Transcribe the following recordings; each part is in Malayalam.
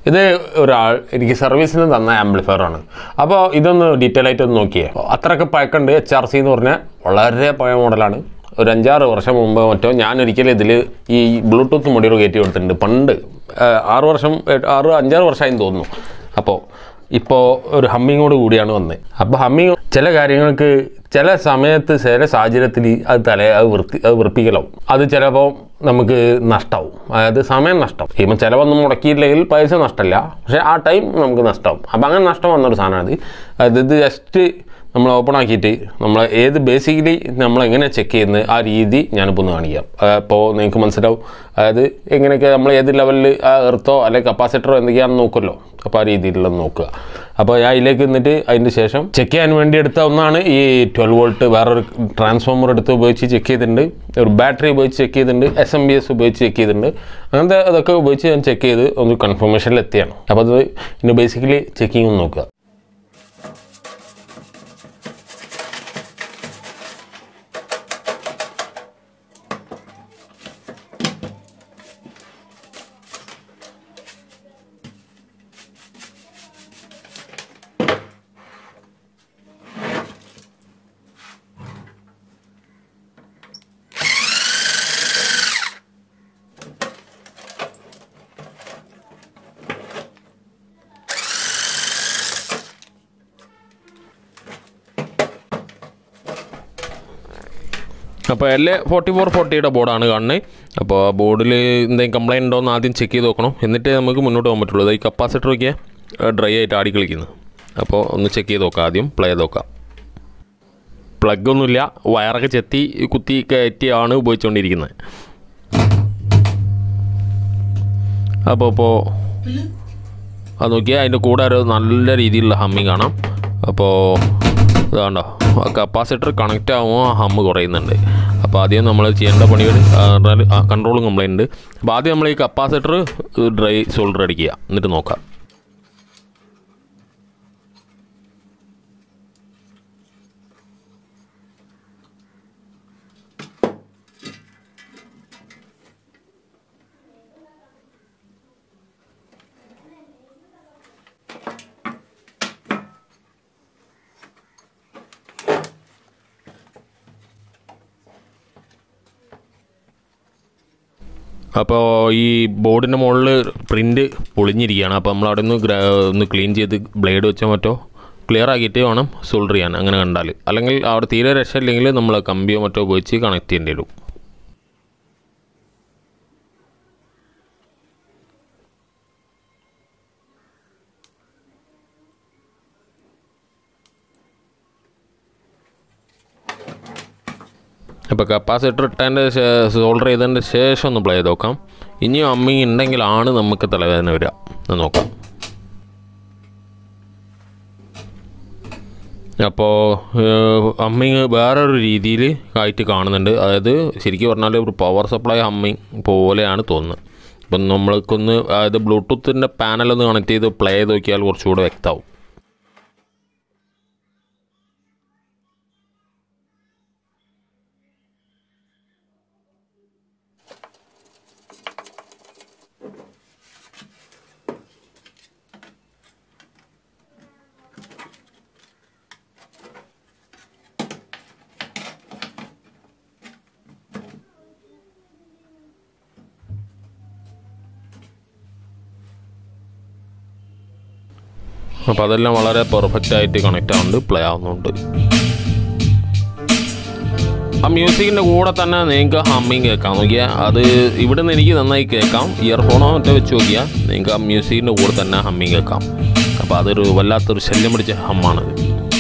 ഇത് ഒരാൾ എനിക്ക് സർവീസിന് തന്ന ആംപ്ലിഫയർ ആണ് അപ്പോൾ ഇതൊന്ന് ഡീറ്റെയിൽ ആയിട്ട് ഒന്ന് നോക്കിയേ അത്രയൊക്കെ പഴക്കമുണ്ട് എച്ച് ആർ സി എന്ന് പറഞ്ഞാൽ വളരെ പഴയ മോഡലാണ് ഒരു അഞ്ചാറ് വർഷം മുമ്പ് മറ്റോ ഞാൻ ഒരിക്കലും ഇതിൽ ഈ ബ്ലൂടൂത്ത് മൊഡ്യൂൾ കയറ്റി കൊടുത്തിട്ടുണ്ട് പണ്ട് ആ, ആറ് വർഷം എട്ട്- ആറ് അഞ്ചാറ് വർഷമായി തോന്നുന്നു അപ്പോൾ ഇപ്പോൾ ഒരു ഹമ്മിങ്ങോട് കൂടിയാണ് വന്നത് അപ്പോൾ ഹമ്മിങ് ചില കാര്യങ്ങൾക്ക് ചില സമയത്ത് ചില സാഹചര്യത്തിൽ അത് തല അത് വൃത്തി അത് വൃത്തിക്കലാവും അത് ചിലപ്പോൾ നമുക്ക് നഷ്ടമാവും അതായത് സമയം നഷ്ടം ഇപ്പം ചിലവൊന്നും മുടക്കിയില്ലെങ്കിൽ പൈസ നഷ്ടമില്ല പക്ഷേ ആ ടൈം നമുക്ക് നഷ്ടമാവും അപ്പം അങ്ങനെ നഷ്ടം വന്നൊരു സാധനമാണ് ഇത് അതായത് ഇത് ജസ്റ്റ് നമ്മൾ ഓപ്പൺ ആക്കിയിട്ട് നമ്മൾ ഏത് ബേസിക്കലി നമ്മൾ എങ്ങനെ ചെക്ക് ചെയ്യുന്നത് ആ രീതി ഞാനിപ്പോൾ ഒന്ന് കാണിക്കാം അപ്പോൾ നിങ്ങൾക്ക് മനസ്സിലാവും അതായത് എങ്ങനെയൊക്കെ നമ്മൾ ഏത് ലെവലിൽ ആ എർത്തോ അല്ലെങ്കിൽ കപ്പാസിറ്ററോ എന്തൊക്കെയാണെന്ന് നോക്കുമല്ലോ അപ്പോൾ ആ രീതിയിലുള്ള നോക്കുക അപ്പോൾ ഞാൻ അതിലേക്ക് നിന്നിട്ട് അതിന് ശേഷം ചെക്ക് ചെയ്യാൻ വേണ്ടി എടുത്ത ഒന്നാണ് ഈ ട്വൽവ് വോൾട്ട് വേറൊരു ട്രാൻസ്ഫോമർ എടുത്ത് ഉപയോഗിച്ച് ചെക്ക് ചെയ്തിട്ടുണ്ട് ഒരു ബാറ്ററി ഉപയോഗിച്ച് ചെക്ക് ചെയ്തിട്ടുണ്ട് എസ് എം ബി എസ് ഉപയോഗിച്ച് ചെക്ക് ചെയ്തിട്ടുണ്ട് അങ്ങനത്തെ അതൊക്കെ ഉപയോഗിച്ച് ഞാൻ ചെക്ക് ചെയ്ത് ഒന്ന് കൺഫർമേഷനിൽ എത്തിയാണ് അപ്പോൾ അത് ഇനി ബേസിക്കലി ചെക്കിങ് ഒന്ന് നോക്കുക അപ്പോൾ എൽ ഫോർട്ടി ഫോർ ഫോർട്ടിയുടെ ബോർഡാണ് കാണുന്നത് അപ്പോൾ ആ ബോർഡിൽ എന്തെങ്കിലും കംപ്ലൈൻറ്റ് ഉണ്ടോ എന്ന് ആദ്യം ചെക്ക് ചെയ്ത് നോക്കണം എന്നിട്ടേ നമുക്ക് മുന്നോട്ട് പോകാൻ പറ്റുള്ളൂ ഈ കപ്പാസിറ്റർ ഒക്കെ ഡ്രൈ ആയിട്ട് ആടി കളിക്കുന്നത് അപ്പോൾ ഒന്ന് ചെക്ക് ചെയ്ത് നോക്കാം ആദ്യം പ്ലേ ചെയ്ത് നോക്കാം പ്ലഗ് ഒന്നുമില്ല വയറൊക്കെ ചെത്തി കുത്തി കയറ്റിയാണ് ഉപയോഗിച്ചുകൊണ്ടിരിക്കുന്നത് അപ്പോൾ ഇപ്പോൾ അത് നോക്കിയാൽ അതിൻ്റെ കൂടെ ഒരു നല്ല രീതിയിലുള്ള ഹമ്മിങ് കാണാം അപ്പോൾ ഇതാണ്ടോ കപ്പാസിറ്റർ കണക്റ്റ് ആകുമ്പോൾ ഹമ്മ് കുറയുന്നുണ്ട് അപ്പോൾ ആദ്യം നമ്മൾ ചെയ്യേണ്ട പണികൾ കൺട്രോളും കംപ്ലൈൻ്റ് ഉണ്ട് അപ്പോൾ ആദ്യം നമ്മൾ ഈ കപ്പാസിറ്റർ ഡ്രൈ സോൾഡർ അടിക്കുക എന്നിട്ട് നോക്കാം അപ്പോൾ ഈ ബോർഡിൻ്റെ മുകളിൽ പ്രിൻ്റ് പൊളിഞ്ഞിരിക്കുകയാണ് അപ്പോൾ നമ്മൾ അവിടെ നിന്ന് ഗ്ര ഒന്ന് ക്ലീൻ ചെയ്ത് ബ്ലേഡ് വെച്ചോ മറ്റോ ക്ലിയർ ആക്കിയിട്ട് വേണം സോൾഡർ ചെയ്യാൻ അങ്ങനെ കണ്ടാൽ അല്ലെങ്കിൽ അവിടെ തീരെ രക്ഷയില്ലെങ്കിൽ നമ്മൾ കമ്പിയോ മറ്റോ ഉപയോഗിച്ച് കണക്ട് ചെയ്യേണ്ടി വരും അപ്പോൾ കപ്പാസിറ്റർ ഇട്ടതിൻ്റെ സോൾഡർ ചെയ്തതിൻ്റെ ശേഷം ഒന്ന് പ്ലേ ചെയ്ത് നോക്കാം ഇനിയും അമ്മിങ് ഉണ്ടെങ്കിലാണ് നമുക്ക് തലവേദന വരിക എന്ന് നോക്കാം അപ്പോൾ അമ്മിങ് വേറൊരു രീതിയിൽ ആയിട്ട് കാണുന്നുണ്ട് അതായത് ശരിക്കും പറഞ്ഞാൽ ഒരു പവർ സപ്ലൈ അമ്മിങ് പോലെയാണ് തോന്നുന്നത് ഇപ്പം നമ്മൾക്കൊന്ന് അതായത് ബ്ലൂടൂത്തിൻ്റെ പാനലൊന്ന് കണക്ട് ചെയ്ത് പ്ലേ ചെയ്ത് നോക്കിയാൽ കുറച്ചുകൂടെ വ്യക്തമാവും അപ്പോൾ അതെല്ലാം വളരെ പെർഫെക്റ്റ് ആയിട്ട് കണക്റ്റ് ആവുന്നുണ്ട് പ്ലേ ആവുന്നുണ്ട് ആ മ്യൂസിക്കിൻ്റെ കൂടെ തന്നെ നിങ്ങൾക്ക് ഹമ്മിങ് കേൾക്കാം നോക്കിയാൽ അത് ഇവിടെ നിന്ന് എനിക്ക് നന്നായി കേൾക്കാം ഇയർഫോണോ മറ്റോ വെച്ച് നോക്കിയാൽ നിങ്ങൾക്ക് ആ മ്യൂസിക്കിൻ്റെ കൂടെ തന്നെ ഹമ്മിങ് കേൾക്കാം അപ്പോൾ അതൊരു വല്ലാത്തൊരു ശല്യം പിടിച്ച ഹമ്മാണത്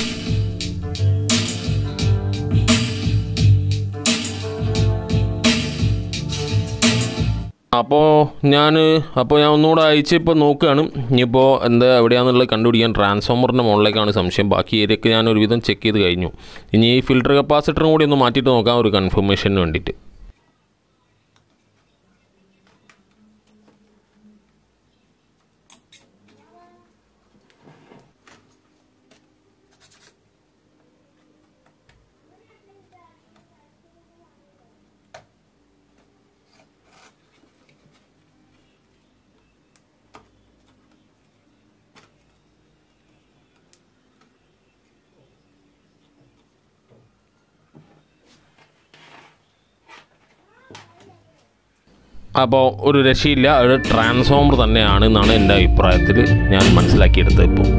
അപ്പോൾ ഞാൻ അപ്പോൾ ഞാൻ ഒന്നുകൂടെ അയച്ച് ഇപ്പോൾ നോക്കുകയാണ് ഇനിയിപ്പോൾ എന്താ എവിടെയാണെന്നുള്ളത് കണ്ടുപിടിക്കാൻ ട്രാൻസ്ഫോമറിൻ്റെ മുകളിലേക്കാണ് സംശയം ബാക്കി ഏരിയയൊക്കെ ഞാൻ ഒരുവിധം ചെക്ക് ചെയ്ത് കഴിഞ്ഞു ഇനി ഈ ഫിൽറ്റർ കപ്പാസിറ്ററും കൂടി ഒന്ന് മാറ്റിയിട്ട് നോക്കാം ഒരു കൺഫർമേഷന് വേണ്ടിയിട്ട് അപ്പോൾ ഒരു രക്ഷയില്ല ഒരു ട്രാൻസ്ഫോമർ തന്നെയാണ് എന്നാണ് എൻ്റെ അഭിപ്രായത്തിൽ ഞാൻ മനസ്സിലാക്കിയെടുത്തത് ഇപ്പോൾ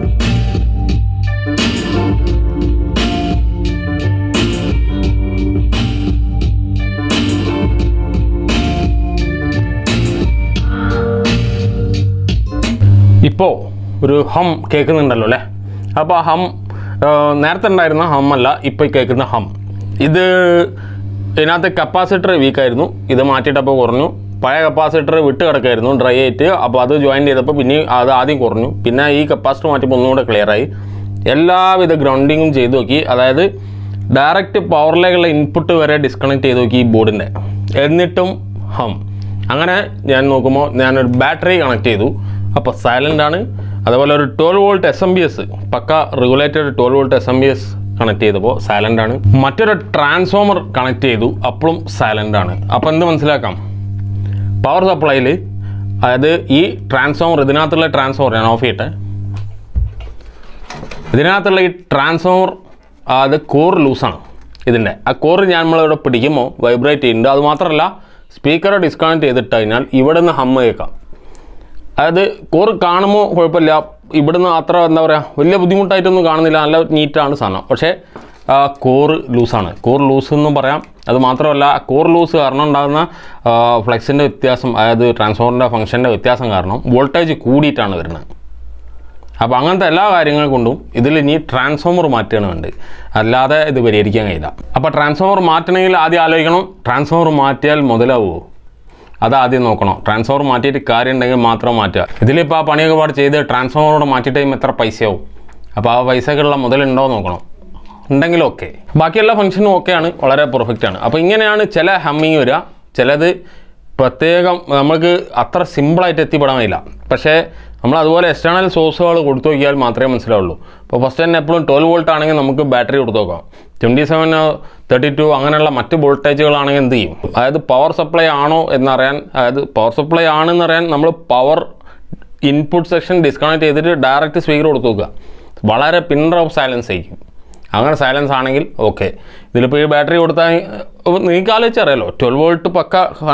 ഇപ്പോൾ ഒരു ഹം കേൾക്കുന്നുണ്ടല്ലോ അല്ലേ അപ്പോൾ ആ ഹം ആ, നേരത്തെ ഉണ്ടായിരുന്ന ഹം അല്ല ഇപ്പോൾ കേൾക്കുന്ന ഹം ഇത് ഇതിനകത്ത് കപ്പാസിറ്റർ വീക്കായിരുന്നു ഇത് മാറ്റിയിട്ടപ്പോൾ കുറഞ്ഞു പഴയ കപ്പാസിറ്റർ വിട്ട് കിടക്കായിരുന്നു ഡ്രൈ ആയിട്ട് അപ്പോൾ അത് ജോയിൻ ചെയ്തപ്പോൾ പിന്നെ അത് ആദ്യം കുറഞ്ഞു പിന്നെ ഈ കപ്പാസിറ്റർ മാറ്റിയപ്പോൾ ഒന്നുകൂടെ ക്ലിയർ ആയി എല്ലാവിധ ഗ്രൗണ്ടിങ്ങും ചെയ്തു നോക്കി അതായത് ഡയറക്റ്റ് പവറിലേക്കുള്ള ഇൻപുട്ട് വരെ ഡിസ്കണക്ട് ചെയ്ത് നോക്കി ഈ ബോർഡിൻ്റെ എന്നിട്ടും ഹം അങ്ങനെ ഞാൻ നോക്കുമ്പോൾ ഞാനൊരു ബാറ്ററി കണക്ട് ചെയ്തു അപ്പോൾ സൈലൻ്റ് ആണ് അതുപോലെ ഒരു twelve volt S M B S പക്ക regulated twelve volt S M B S connect ചെയ്തപ്പോൾ സൈലൻ്റ് ആണ് മറ്റൊരു ട്രാൻസ്ഫോമർ കണക്ട് ചെയ്തു അപ്പോഴും സൈലൻ്റ് ആണ് അപ്പോൾ എന്ത് മനസ്സിലാക്കാം പവർ സപ്ലൈയിൽ അതായത് ഈ ട്രാൻസ്ഫോമർ ഇതിനകത്തുള്ള ട്രാൻസ്ഫോമർ ഞാൻ ഓഫ് ചെയ്യട്ടെ ഇതിനകത്തുള്ള ഈ ട്രാൻസ്ഫോമർ അത് കോർ ലൂസാണ് ഇതിൻ്റെ ആ കോർ ഞാൻ നമ്മളിവിടെ പിടിക്കുമ്പോൾ വൈബ്രേറ്റ് ചെയ്യുന്നുണ്ട് അത് മാത്രമല്ല സ്പീക്കർ ഡിസ്കണക്ട് ചെയ്തിട്ട് കഴിഞ്ഞാൽ ഇവിടെ നിന്ന് ഹമ്മ കേൾക്കാം അതായത് കോർ കാണുമ്പോൾ കുഴപ്പമില്ല ഇവിടുന്ന് അത്ര എന്താ പറയുക വലിയ ബുദ്ധിമുട്ടായിട്ടൊന്നും കാണുന്നില്ല നല്ല നീറ്റാണ് സാധനം പക്ഷേ കോർ ലൂസാണ് കോർ ലൂസ് എന്നും പറയാം അത് മാത്രമല്ല കോർ ലൂസ് കാരണം ഉണ്ടാകുന്ന ഫ്ലെക്സിൻ്റെ വ്യത്യാസം അതായത് ട്രാൻസ്ഫോമറിൻ്റെ ഫംഗ്ഷൻ്റെ വ്യത്യാസം കാരണം വോൾട്ടേജ് കൂടിയിട്ടാണ് വരുന്നത് അപ്പോൾ അങ്ങനത്തെ എല്ലാ കാര്യങ്ങൾ കൊണ്ടും ഇതിൽ ഇനി ട്രാൻസ്ഫോമർ മാറ്റുകയാണ് വേണ്ടത് അല്ലാതെ ഇത് പരിഹരിക്കാൻ കഴിയില്ല അപ്പോൾ ട്രാൻസ്ഫോമർ മാറ്റണമെങ്കിൽ ആദ്യം ആലോചിക്കണം ട്രാൻസ്ഫോമർ മാറ്റിയാൽ മുതലാവുമോ അത് ആദ്യം നോക്കണം ട്രാൻസ്ഫോമർ മാറ്റിയിട്ട് കാര്യം ഉണ്ടെങ്കിൽ മാത്രം മാറ്റുക ഇതിലിപ്പോൾ ആ പണിയൊക്കെ പാട് ചെയ്ത് ട്രാൻസ്ഫോമറോട് മാറ്റിയിട്ട് കഴിയുമ്പോൾ എത്ര പൈസയാവും അപ്പോൾ ആ പൈസക്കുള്ള മുതലുണ്ടോ എന്ന് നോക്കണം ഉണ്ടെങ്കിൽ ഓക്കെ ബാക്കിയെല്ലാ ഫംഗ്ഷനും ഓക്കെയാണ് വളരെ പെർഫെക്റ്റ് ആണ് അപ്പോൾ ഇങ്ങനെയാണ് ചില ഹമ്മിങ് വരിക ചിലത് പ്രത്യേകം നമുക്ക് അത്ര സിമ്പിളായിട്ട് എത്തിപ്പെടാൻ കഴിയില്ല പക്ഷേ നമ്മൾ അതുപോലെ എക്സ്റ്റേണൽ സോഴ്സുകൾ കൊടുത്തു നോക്കിയാൽ മാത്രമേ മനസ്സിലാവുള്ളൂ ഇപ്പോൾ ഫസ്റ്റ് തന്നെ എപ്പോഴും ട്വൽവ് വോൾട്ട് ആണെങ്കിൽ നമുക്ക് ബാറ്ററി കൊടുത്തു നോക്കാം ട്വൻറ്റി സെവൻ തേർട്ടി ടു അങ്ങനെയുള്ള മറ്റ് വോൾട്ടേജുകളാണെങ്കിൽ എന്ത് ചെയ്യും അതായത് പവർ സപ്ലൈ ആണോ എന്നറിയാൻ അതായത് പവർ സപ്ലൈ ആണെന്നറിയാൻ നമ്മൾ പവർ ഇൻപുട്ട് സെക്ഷൻ ഡിസ്കണക്ട് ചെയ്തിട്ട് ഡയറക്റ്റ് സ്പീക്കർ കൊടുത്തു നോക്കുക വളരെ പിന്നർ ഓഫ് സൈലൻസ് ആയിരിക്കും അങ്ങനെ സൈലൻസ് ആണെങ്കിൽ ഓക്കെ ഇതിലിപ്പോൾ ഈ ബാറ്ററി കൊടുത്താൽ നിങ്ങൾക്ക് ആലോചിച്ചറിയാലോ ട്വൽവ് വോൾട്ട് പക്ക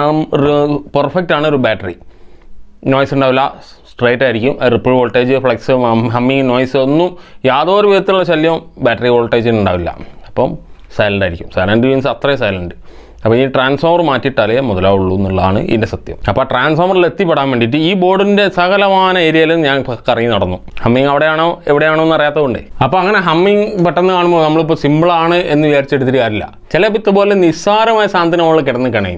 പെർഫെക്റ്റ് ആണ് ഒരു ബാറ്ററി നോയ്സ് ഉണ്ടാവില്ല സ്ട്രൈറ്റ് ആയിരിക്കും ripple voltage flex humming noise ഒന്നും യാതൊരു വിധത്തിലുള്ള ശല്യവും ബാറ്ററി വോൾട്ടേജിന് ഉണ്ടാവില്ല അപ്പം സൈലൻ്റ് ആയിരിക്കും സൈലൻറ്റ് മീൻസ് അത്രയും സൈലൻറ്റ് അപ്പോൾ ഈ ട്രാൻസ്ഫോമർ മാറ്റിയിട്ടാലേ മുതലാവുള്ളൂ എന്നുള്ളതാണ് ഇതിൻ്റെ സത്യം അപ്പോൾ ആ ട്രാൻസ്ഫോമറിൽ എത്തിപ്പെടാൻ വേണ്ടിയിട്ട് ഈ ബോർഡിൻ്റെ സകലമായ ഏരിയയിലും ഞാൻ കറങ്ങി നടന്നു ഹമ്മിങ് അവിടെയാണോ എവിടെയാണോ എന്ന് അറിയാത്തതുകൊണ്ട് അപ്പോൾ അങ്ങനെ ഹമ്മിങ് പെട്ടെന്ന് കാണുമ്പോൾ നമ്മളിപ്പോൾ സിമ്പിളാണ് എന്ന് വിചാരിച്ചെടുത്തിട്ട് കാര്യമില്ല ചില ഇതുപോലെ നിസ്സാരമായ സാധനത്തിന് നമ്മൾ കിടന്ന് കണയും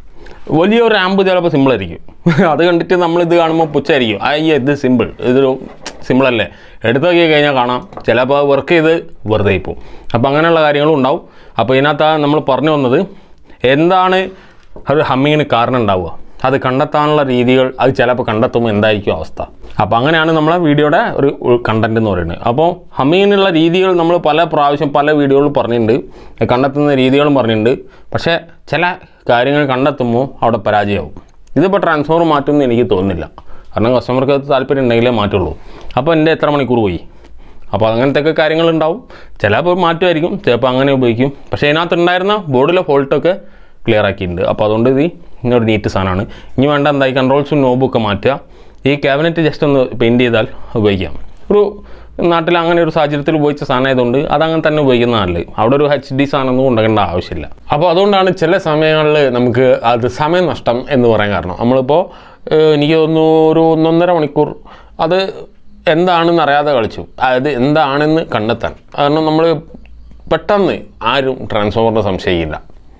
വലിയൊരു ആമ്പ് ചിലപ്പോൾ സിമ്പിൾ ആയിരിക്കും അത് കണ്ടിട്ട് നമ്മൾ ഇത് കാണുമ്പോൾ പുച്ഛായിരിക്കും അയ്യ ഇത് സിമ്പിൾ ഇതൊരു സിമ്പിൾ അല്ലേ എടുത്ത് നോക്കി കഴിഞ്ഞാൽ കാണാം ചിലപ്പോൾ വർക്ക് ചെയ്ത് വെറുതെ പോകും അപ്പോൾ അങ്ങനെയുള്ള കാര്യങ്ങളും ഉണ്ടാവും അപ്പോൾ ഇതിനകത്ത് നമ്മൾ പറഞ്ഞു വന്നത് എന്താണ് ഒരു ഹമ്മിങ്ങിന് കാരണം ഉണ്ടാവുക അത് കണ്ടെത്താനുള്ള രീതികൾ അത് ചിലപ്പോൾ കണ്ടെത്തുമ്പോൾ എന്തായിരിക്കും അവസ്ഥ അപ്പോൾ അങ്ങനെയാണ് നമ്മളെ വീഡിയോയുടെ ഒരു കണ്ടന്റ് എന്ന് പറയുന്നത് അപ്പോൾ ഹമ്മിങ്ങിനുള്ള രീതികൾ നമ്മൾ പല പ്രാവശ്യം പല വീഡിയോകളിൽ പറഞ്ഞിട്ടുണ്ട് കണ്ടെത്തുന്ന രീതികളും പറഞ്ഞിട്ടുണ്ട് പക്ഷേ ചില കാര്യങ്ങൾ കണ്ടെത്തുമ്പോൾ അവിടെ പരാജയമാവും ഇതിപ്പോൾ ട്രാൻസ്ഫോർ മാറ്റുമെന്ന് എനിക്ക് തോന്നുന്നില്ല കാരണം കസ്റ്റമർക്ക് അത് താല്പര്യം ഉണ്ടെങ്കിലേ മാറ്റുള്ളൂ അപ്പോൾ എൻ്റെ എത്ര മണിക്കൂർ പോയി അപ്പോൾ അങ്ങനത്തെ ഒക്കെ കാര്യങ്ങളുണ്ടാവും ചിലപ്പോൾ മാറ്റുമായിരിക്കും ചിലപ്പോൾ അങ്ങനെ ഉപയോഗിക്കും പക്ഷേ ഇതിനകത്ത് ഉണ്ടായിരുന്ന ബോർഡിലെ ഫോൾട്ടൊക്കെ ക്ലിയർ ആക്കിയിട്ടുണ്ട് അപ്പോൾ അതുകൊണ്ട് ഇത് ഇങ്ങനൊരു നീറ്റ് സാധനമാണ് ഇനി വേണ്ട എന്തായി കൺട്രോൾസും നോബൊക്കെ മാറ്റുക ഈ ക്യാബിനറ്റ് ജസ്റ്റ് ഒന്ന് പെയിൻറ്റ് ചെയ്താൽ ഉപയോഗിക്കാം ഒരു നാട്ടിൽ അങ്ങനെ ഒരു സാഹചര്യത്തിൽ ഉപയോഗിച്ച സാധനമായതുകൊണ്ട് അതങ്ങനെ തന്നെ ഉപയോഗിക്കുന്ന നല്ലത് അവിടെ ഒരു എച്ച് ഡി സാധനമൊന്നും ഉണ്ടാക്കേണ്ട ആവശ്യമില്ല അപ്പോൾ അതുകൊണ്ടാണ് ചില സമയങ്ങളിൽ നമുക്ക് അത് സമയനഷ്ടം എന്ന് പറയാൻ കാരണം നമ്മളിപ്പോൾ ഏഹ്, എനിക്ക് തോന്നുന്നു ഒരു ഒന്നൊന്നര മണിക്കൂർ അത് എന്താണെന്ന് അറിയാതെ കളിച്ചു അതായത് എന്താണെന്ന് കണ്ടെത്താൻ കാരണം നമ്മൾ പെട്ടെന്ന് ആരും ട്രാൻസ്ഫോമറിനെ സംശയിക്കില്ല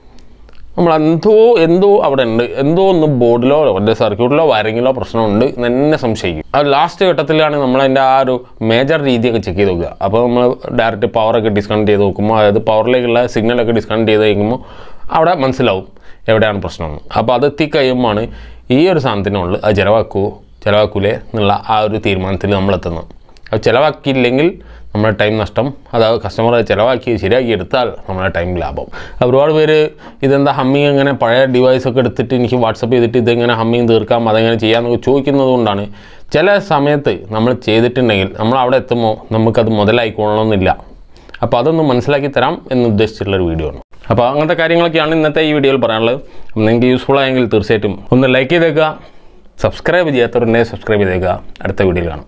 നമ്മൾ എന്തോ എന്തോ അവിടെ ഉണ്ട് എന്തോ ഒന്ന് ബോർഡിലോ അതിൻ്റെ സർക്യൂട്ടിലോ വയറിങ്ങിലോ പ്രശ്നമുണ്ട് എന്ന് തന്നെ സംശയിക്കും അത് ലാസ്റ്റ് ഘട്ടത്തിലാണ് നമ്മളതിൻ്റെ ആ ഒരു മേജർ രീതിയൊക്കെ ചെക്ക് ചെയ്ത് നോക്കുക അപ്പോൾ നമ്മൾ ഡയറക്റ്റ് പവറൊക്കെ ഡിസ്കണക്ട് ചെയ്ത് നോക്കുമ്പോൾ അതായത് പവറിലേക്കുള്ള സിഗ്നലൊക്കെ ഡിസ്കണക്ട് ചെയ്ത് കഴിയുമ്പോൾ അവിടെ മനസ്സിലാവും എവിടെയാണ് പ്രശ്നമെന്ന് അപ്പോൾ അത് എത്തിക്കഴിയുമ്പോഴാണ് ഈ ഒരു സാധനത്തിനുള്ളിൽ അത് ചിലവാക്കുമോ ചിലവാക്കൂലേ എന്നുള്ള ആ ഒരു തീരുമാനത്തിൽ നമ്മൾ എത്തുന്നത് അത് ചിലവാക്കിയില്ലെങ്കിൽ നമ്മുടെ ടൈം നഷ്ടം അത് കസ്റ്റമർ ചിലവാക്കി ശരിയാക്കി എടുത്താൽ നമ്മുടെ ടൈം ലാഭം ഒരുപാട് പേര് ഇതെന്താ ഹമ്മിങ് എങ്ങനെ പഴയ ഡിവൈസ് ഒക്കെ എടുത്തിട്ട് എനിക്ക് വാട്സപ്പ് ചെയ്തിട്ട് ഇതെങ്ങനെ ഹമ്മിങ് തീർക്കാം അതെങ്ങനെ ചെയ്യാമെന്നൊക്കെ ചോദിക്കുന്നത് കൊണ്ടാണ് ചില സമയത്ത് നമ്മൾ ചെയ്തിട്ടുണ്ടെങ്കിൽ നമ്മൾ അവിടെ എത്തുമ്പോൾ നമുക്കത് മുതലായിക്കൊള്ളണമെന്നില്ല അപ്പോൾ അതൊന്ന് മനസ്സിലാക്കി തരാം എന്ന് ഉദ്ദേശിച്ചിട്ടുള്ളൊരു വീഡിയോ ആണ് അപ്പോൾ അങ്ങനത്തെ കാര്യങ്ങളൊക്കെയാണ് ഇന്നത്തെ ഈ വീഡിയോയിൽ പറയാനുള്ളത് അപ്പം നിങ്ങൾക്ക് യൂസ്ഫുൾ ആയെങ്കിൽ തീർച്ചയായിട്ടും ഒന്ന് ലൈക്ക് ചെയ്തേക്കുക സബ്സ്ക്രൈബ് ചെയ്യാത്തവരുണ്ടെങ്കിൽ സബ്സ്ക്രൈബ് ചെയ്തേക്കുക അടുത്ത വീഡിയോയിൽ കാണാം